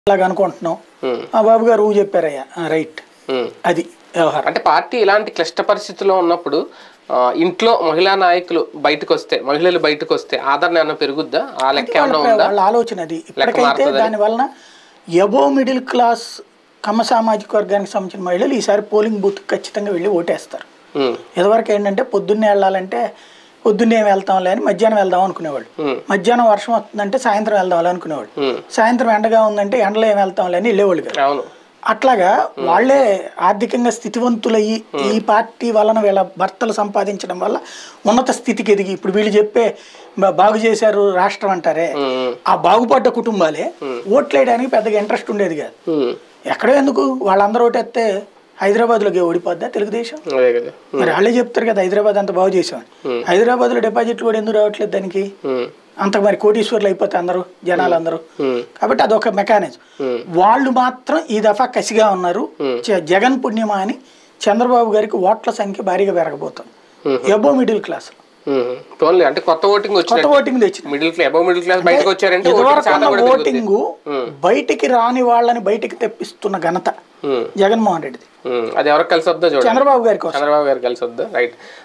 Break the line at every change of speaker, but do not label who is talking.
అలాగ అనుకుంటున్నాం
ఉమ్,
ఆ బాబు గారు ఊ చెప్పారయ్యా ఆ, రైట్
ఉమ్.
అది వ్యవహారం
అంటే పార్టీ ఇలాంటి క్లిష్ట పరిస్థితుల్లో ఉన్నప్పుడు ఆ, ఇంట్లో మహిళా నాయకులు బయటకు వస్తే మహిళలు బయటకు వస్తే ఆదరణ ఏమైనా పెరుగుద్దా ఆ లెక్క ఏమైనా
వాళ్ళ
ఉందా
వాళ్ళ ఆలోచన అది ఇప్పటికైతే
మారుతుందని?
దాని వలన ఎబో మిడిల్ క్లాస్ కమ్మ సామాజిక వర్గానికి సంబంధించిన మహిళలు ఈసారి పోలింగ్ బూత్ ఖచ్చితంగా వెళ్ళి ఓటేస్తారు
ఉమ్,
ఇదివరకు ఏంటంటే పొద్దున్నే వెళ్ళాలంటే పొద్దున్నే ఏం వెళ్తాంలే అని మధ్యాహ్నం వెళ్దాం అనుకునేవాళ్ళు
ఉమ్,
మధ్యాహ్నం వర్షం వస్తుందంటే సాయంత్రం వెళ్దాం అనుకునేవాళ్ళు
ఉమ్.
సాయంత్రం ఎండగా ఉందంటే ఎండలో ఏం వెళ్తాంలే అని వెళ్ళేవాళ్ళు కాదు
అవును
అట్లాగా వాళ్ళే ఆర్థికంగా స్థితివంతులయ్యి ఈ పార్టీ వలన వీళ్ళ భర్తలు సంపాదించడం వల్ల ఉన్నత స్థితికి ఎదిగి ఇప్పుడు వీళ్ళు చెప్పే "బా- బాగు చేశారు రాష్ట్రం అంటారే
ఉమ్,
ఆ బాగుపడ్డ కుటుంబాలే ఓట్లేయడానికి పెద్దగా ఇంట్రెస్ట్ ఉండేది కాదు
ఉమ్,
ఎక్కడో ఎందుకు వాళ్ళందరూ ఓటేస్తే హైదరాబాద్లోకి ఓడిపోద్దా తెలుగుదేశం
అదే కదా
మరి వాళ్ళే చెప్తారు కదా హైదరాబాద్ అంత బాగు చేసామని హైదరాబాద్లో డిపాజిట్లు కూడా ఎందుకు రావట్లేదు దానికి
ఉమ్,
అంత మరి కోటీశ్వర్లు అయిపోతే అందరూ జనాలు అందరూ
ఉమ్,
కాబట్టి అదొక మెకానిజం
ఉమ్.
వాళ్ళు మాత్రం ఈ దఫా కసిగా ఉన్నారు జ- జగన్ పుణ్యమా అని చంద్రబాబు గారికి ఓట్ల సంఖ్య భారీగా పెరగబోతుంది ఎబో మిడిల్ క్లాస్
ఉమ్. పోన్లే అంటే కొత్త ఓటింగ్
కొత్త
వచ్చినట్టు
ఓటింగ్ తెచ్చిన
middle class above middle class బయటకు వచ్చారంటే ఓటింగ్
ఇదివరకు
శాతం
ఉన్న
కూడా పెరుగుతుంది.
ఓటింగ్ బయటికి రాని వాళ్ళని బయటికి తెప్పిస్తున్న ఘనత
ఉమ్,
జగన్మోహన్ రెడ్డిది
ఉమ్. అది ఎవరికి కలిసి వద్దో చూడండి
చంద్రబాబు గారి కోసం
చంద్రబాబు గారు కలిసి వద్దా రైట్